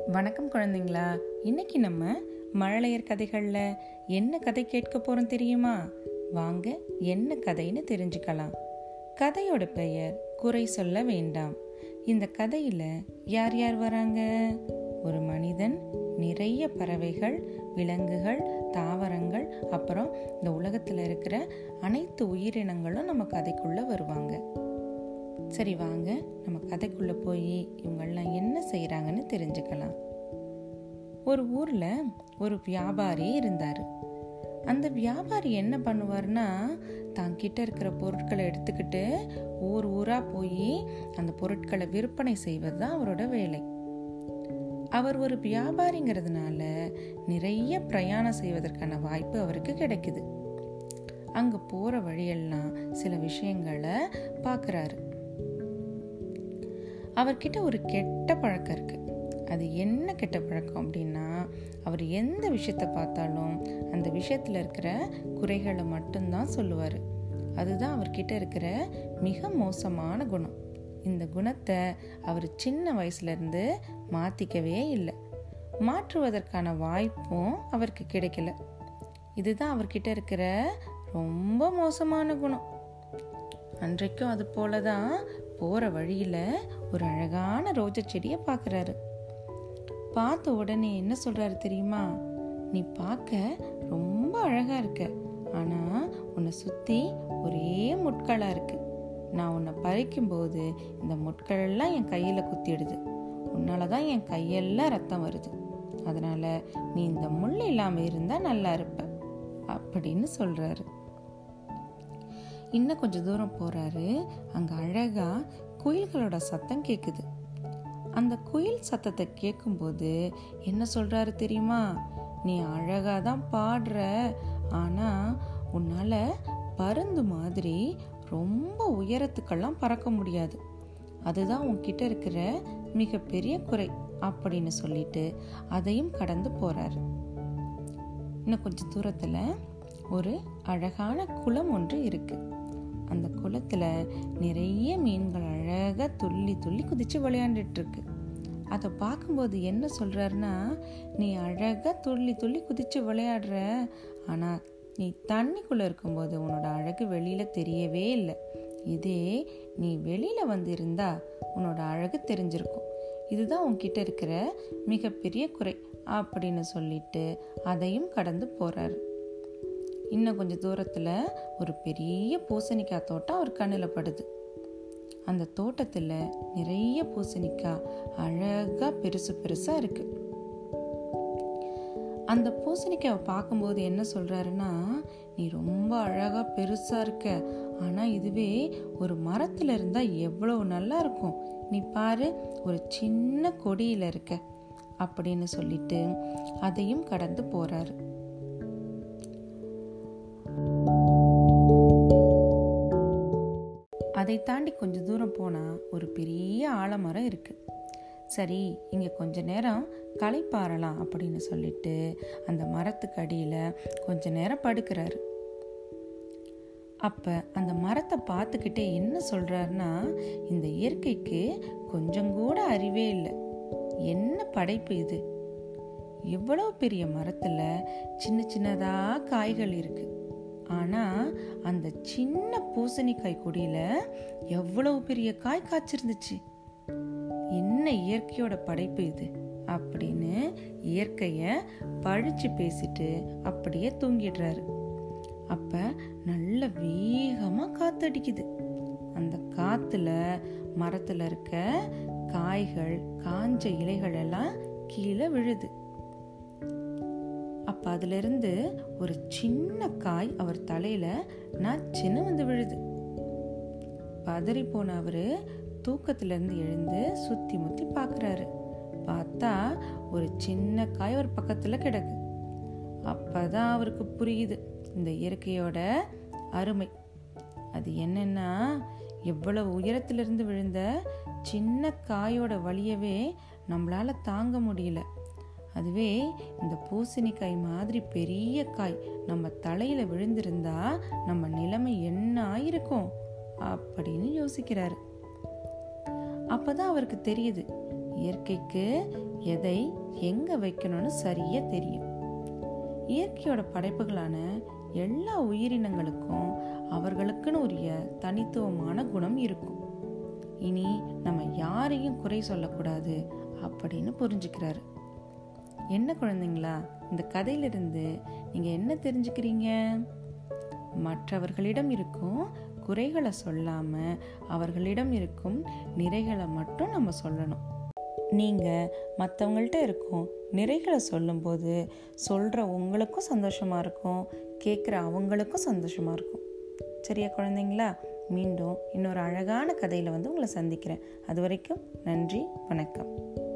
வணக்கம் குழந்தைங்களா இன்னைக்கு நம்ம மழலையர் கதைகளில் என்ன கதை கேட்க போகிறோம் தெரியுமா வாங்க என்ன கதைன்னு தெரிஞ்சுக்கலாம் கதையோட பெயர் குறை சொல்ல வேண்டாம் இந்த கதையில் யார் யார் வராங்க ஒரு மனிதன் நிறைய பறவைகள் விலங்குகள் தாவரங்கள் அப்புறம் இந்த உலகத்தில் இருக்கிற அனைத்து உயிரினங்களும் நம்ம கதைக்குள்ளே வருவாங்க சரி வாங்க நம்ம கதைக்குள்ள போய் இவங்கெல்லாம் என்ன செய்யறாங்கன்னு தெரிஞ்சுக்கலாம் ஒரு ஊர்ல ஒரு வியாபாரி இருந்தாரு அந்த வியாபாரி என்ன பண்ணுவார்னா தான் கிட்ட இருக்கிற பொருட்களை எடுத்துக்கிட்டு ஊர் ஊரா போய் அந்த பொருட்களை விற்பனை செய்வது தான் அவரோட வேலை அவர் ஒரு வியாபாரிங்கிறதுனால நிறைய பிரயாணம் செய்வதற்கான வாய்ப்பு அவருக்கு கிடைக்குது அங்க போற வழியெல்லாம் சில விஷயங்களை பார்க்கறாரு அவர்கிட்ட ஒரு கெட்ட பழக்கம் இருக்கு அது என்ன கெட்ட பழக்கம் அப்படின்னா அவர் எந்த விஷயத்த பார்த்தாலும் அந்த விஷயத்துல இருக்கிற குறைகளை மட்டும்தான் சொல்லுவார் அதுதான் அவர்கிட்ட இருக்கிற மிக மோசமான குணம் இந்த குணத்தை அவர் சின்ன வயசுல இருந்து மாத்திக்கவே இல்லை மாற்றுவதற்கான வாய்ப்பும் அவருக்கு கிடைக்கல இதுதான் அவர்கிட்ட இருக்கிற ரொம்ப மோசமான குணம் அன்றைக்கும் அது போலதான் போற வழியில ஒரு அழகான ரோஜா செடியை பார்க்கறாரு பார்த்த உடனே என்ன சொல்றாரு தெரியுமா நீ பார்க்க ரொம்ப அழகா இருக்க ஆனா உன்னை சுத்தி ஒரே முட்களா இருக்கு நான் உன்னை பறிக்கும் போது இந்த முட்கள் எல்லாம் என் கையில குத்திடுது உன்னாலதான் என் கையெல்லாம் ரத்தம் வருது அதனால நீ இந்த முள் இல்லாம இருந்தா நல்லா இருப்ப அப்படின்னு சொல்றாரு இன்னும் கொஞ்சம் தூரம் போறாரு அங்க அழகா குயில்களோட சத்தம் கேக்குது அந்த குயில் சத்தத்தை கேட்கும்போது என்ன சொல்றாரு தெரியுமா நீ அழகா தான் பாடுற ஆனா உன்னால பருந்து மாதிரி ரொம்ப உயரத்துக்கெல்லாம் பறக்க முடியாது அதுதான் உன்கிட்ட இருக்கிற மிகப்பெரிய குறை அப்படின்னு சொல்லிட்டு அதையும் கடந்து போறாரு இன்னும் கொஞ்சம் தூரத்துல ஒரு அழகான குளம் ஒன்று இருக்கு அந்த குளத்துல நிறைய மீன்கள் அழகா துள்ளி துள்ளி குதிச்சு விளையாண்டுட்டு இருக்கு அதை பார்க்கும்போது என்ன சொல்றாருன்னா நீ அழகா துள்ளி துள்ளி குதிச்சு விளையாடுற ஆனா நீ தண்ணிக்குள்ள இருக்கும்போது உன்னோட அழகு வெளியில தெரியவே இல்லை இதே நீ வெளியில வந்து இருந்தா உன்னோட அழகு தெரிஞ்சிருக்கும் இதுதான் உன்கிட்ட இருக்கிற மிகப்பெரிய குறை அப்படின்னு சொல்லிட்டு அதையும் கடந்து போறாரு இன்னும் கொஞ்சம் தூரத்தில் ஒரு பெரிய பூசணிக்காய் தோட்டம் அவர் கண்ணில் படுது அந்த தோட்டத்தில் நிறைய பூசணிக்காய் அழகாக பெருசு பெருசாக இருக்கு அந்த பூசணிக்காவை பார்க்கும்போது என்ன சொல்றாருன்னா நீ ரொம்ப அழகா பெருசா இருக்க ஆனா இதுவே ஒரு மரத்துல இருந்தா எவ்வளவு நல்லா இருக்கும் நீ பாரு ஒரு சின்ன கொடியில இருக்க அப்படின்னு சொல்லிட்டு அதையும் கடந்து போறாரு அதை தாண்டி கொஞ்சம் தூரம் போனால் ஒரு பெரிய ஆலமரம் இருக்கு சரி இங்கே கொஞ்ச நேரம் களைப்பாறலாம் அப்படின்னு சொல்லிட்டு அந்த மரத்துக்கு அடியில் கொஞ்ச நேரம் படுக்கிறாரு அப்போ அந்த மரத்தை பார்த்துக்கிட்டே என்ன சொல்கிறாருன்னா இந்த இயற்கைக்கு கொஞ்சம் கூட அறிவே இல்லை என்ன படைப்பு இது இவ்வளவு பெரிய மரத்தில் சின்ன சின்னதாக காய்கள் இருக்குது ஆனால் அந்த சின்ன பூசணிக்காய் கொடியில் எவ்வளவு பெரிய காய் காய்ச்சிருந்துச்சு என்ன இயற்கையோட படைப்பு இது அப்படின்னு இயற்கைய பழிச்சு பேசிட்டு அப்படியே தூங்கிடுறாரு அப்ப நல்ல வேகமா காத்தடிக்குது அந்த காத்துல மரத்துல இருக்க காய்கள் காஞ்ச இலைகள் எல்லாம் கீழே விழுது அப்ப அதுல இருந்து ஒரு சின்ன காய் அவர் தலையில நச்சுன்னு வந்து விழுது பதறி போன அவரு தூக்கத்துல இருந்து எழுந்து சுத்தி முத்தி பாக்குறாரு பார்த்தா ஒரு சின்ன காய் ஒரு பக்கத்துல கிடக்கு அப்பதான் அவருக்கு புரியுது இந்த இயற்கையோட அருமை அது என்னன்னா எவ்வளவு உயரத்திலிருந்து விழுந்த சின்ன காயோட வழியவே நம்மளால தாங்க முடியல அதுவே இந்த பூசணிக்காய் மாதிரி பெரிய காய் நம்ம தலையில விழுந்திருந்தா நம்ம நிலைமை என்ன ஆயிருக்கும் அப்படின்னு யோசிக்கிறாரு அப்பதான் அவருக்கு தெரியுது இயற்கைக்கு எதை எங்க வைக்கணும்னு சரியா தெரியும் இயற்கையோட படைப்புகளான எல்லா உயிரினங்களுக்கும் அவர்களுக்குன்னு உரிய தனித்துவமான குணம் இருக்கும் இனி நம்ம யாரையும் குறை சொல்லக்கூடாது அப்படின்னு புரிஞ்சுக்கிறாரு என்ன குழந்தைங்களா இந்த கதையிலிருந்து நீங்க என்ன தெரிஞ்சுக்கிறீங்க மற்றவர்களிடம் இருக்கும் குறைகளை சொல்லாம அவர்களிடம் இருக்கும் நிறைகளை மட்டும் நம்ம சொல்லணும் நீங்க மற்றவங்கள்ட்ட இருக்கும் நிறைகளை சொல்லும்போது சொல்ற உங்களுக்கும் சந்தோஷமா இருக்கும் கேட்குற அவங்களுக்கும் சந்தோஷமா இருக்கும் சரியா குழந்தைங்களா மீண்டும் இன்னொரு அழகான கதையில் வந்து உங்களை சந்திக்கிறேன் அது வரைக்கும் நன்றி வணக்கம்